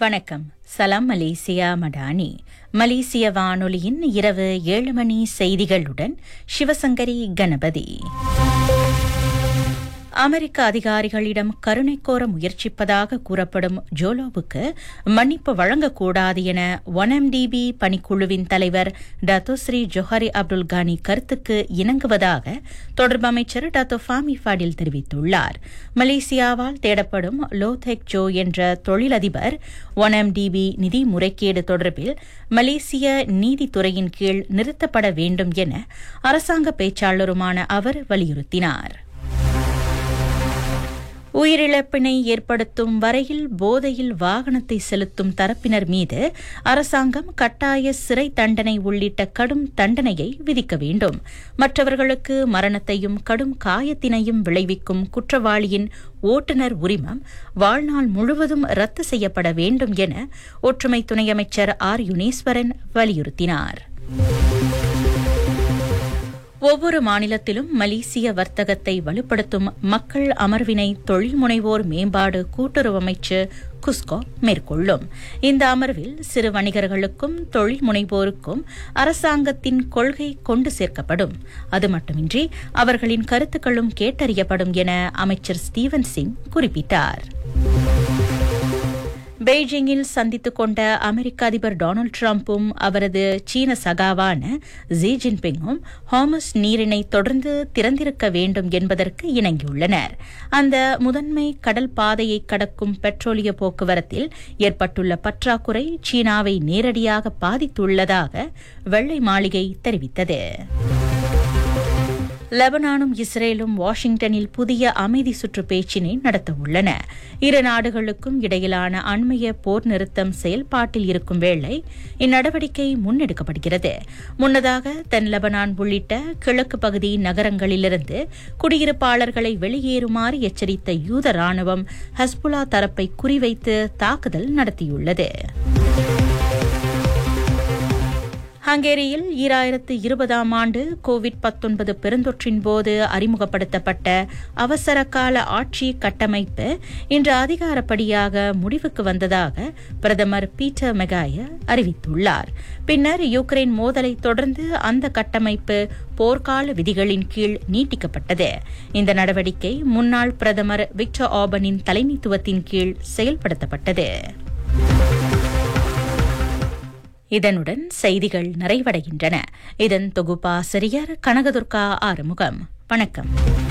வணக்கம் சலாம் மலேசியா மடானி மலேசிய வானொலியின் இரவு ஏழு மணி செய்திகளுடன் சிவசங்கரி கணபதி அமெரிக்க அதிகாரிகளிடம் கருணை கோர முயற்சிப்பதாக கூறப்படும் ஜோலோவுக்கு மன்னிப்பு வழங்கக்கூடாது என ஒன்எம்டிபி பணிக்குழுவின் தலைவர் டத்தோஸ்ரீ ஜொஹரி அப்துல் கானி கருத்துக்கு இணங்குவதாக தொடர்பு அமைச்சர் டத்தோ ஃபாமி ஃபாடில் தெரிவித்துள்ளார் மலேசியாவால் தேடப்படும் லோதெக் ஜோ என்ற தொழிலதிபர் ஒன்எம்டிபி நிதி முறைகேடு தொடர்பில் மலேசிய நீதித்துறையின் கீழ் நிறுத்தப்பட வேண்டும் என அரசாங்க பேச்சாளருமான அவர் வலியுறுத்தினார் உயிரிழப்பினை ஏற்படுத்தும் வரையில் போதையில் வாகனத்தை செலுத்தும் தரப்பினர் மீது அரசாங்கம் கட்டாய சிறை தண்டனை உள்ளிட்ட கடும் தண்டனையை விதிக்க வேண்டும் மற்றவர்களுக்கு மரணத்தையும் கடும் காயத்தினையும் விளைவிக்கும் குற்றவாளியின் ஓட்டுநர் உரிமம் வாழ்நாள் முழுவதும் ரத்து செய்யப்பட வேண்டும் என ஒற்றுமை துணை அமைச்சர் ஆர் யுனேஸ்வரன் வலியுறுத்தினார் ஒவ்வொரு மாநிலத்திலும் மலேசிய வர்த்தகத்தை வலுப்படுத்தும் மக்கள் அமர்வினை தொழில் முனைவோர் மேம்பாடு கூட்டுறவு அமைச்சு குஸ்கோ மேற்கொள்ளும் இந்த அமர்வில் சிறு வணிகர்களுக்கும் தொழில் முனைவோருக்கும் அரசாங்கத்தின் கொள்கை கொண்டு சேர்க்கப்படும் அது மட்டுமின்றி அவர்களின் கருத்துக்களும் கேட்டறியப்படும் என அமைச்சர் ஸ்டீவன் சிங் குறிப்பிட்டார் பெய்ஜிங்கில் சந்தித்துக் கொண்ட அமெரிக்க அதிபர் டொனால்டு டிரம்பும் அவரது சீன சகாவான ஜி ஜின்பிங்கும் ஹாமஸ் நீரினை தொடர்ந்து திறந்திருக்க வேண்டும் என்பதற்கு இணங்கியுள்ளனர் அந்த முதன்மை கடல் பாதையை கடக்கும் பெட்ரோலிய போக்குவரத்தில் ஏற்பட்டுள்ள பற்றாக்குறை சீனாவை நேரடியாக பாதித்துள்ளதாக வெள்ளை மாளிகை தெரிவித்தது லெபனானும் இஸ்ரேலும் வாஷிங்டனில் புதிய அமைதி சுற்று பேச்சினை நடத்தவுள்ளன இரு நாடுகளுக்கும் இடையிலான அண்மைய போர் நிறுத்தம் செயல்பாட்டில் இருக்கும் வேளை இந்நடவடிக்கை முன்னெடுக்கப்படுகிறது முன்னதாக தென் லெபனான் உள்ளிட்ட கிழக்கு பகுதி நகரங்களிலிருந்து குடியிருப்பாளர்களை வெளியேறுமாறு எச்சரித்த யூத ராணுவம் ஹஸ்புல்லா தரப்பை குறிவைத்து தாக்குதல் நடத்தியுள்ளது ஹங்கேரியில் ஈராயிரத்து இருபதாம் ஆண்டு கோவிட் பத்தொன்பது பெருந்தொற்றின் போது அறிமுகப்படுத்தப்பட்ட அவசர கால ஆட்சி கட்டமைப்பு இன்று அதிகாரப்படியாக முடிவுக்கு வந்ததாக பிரதமர் பீட்டர் மெகாய அறிவித்துள்ளார் பின்னர் யுக்ரைன் மோதலை தொடர்ந்து அந்த கட்டமைப்பு போர்க்கால விதிகளின் கீழ் நீட்டிக்கப்பட்டது இந்த நடவடிக்கை முன்னாள் பிரதமர் விக்டர் ஆபனின் தலைமைத்துவத்தின் கீழ் செயல்படுத்தப்பட்டது இதனுடன் செய்திகள் நிறைவடைகின்றன இதன் தொகுப்பாசிரியர் கனகதுர்கா ஆறுமுகம் வணக்கம்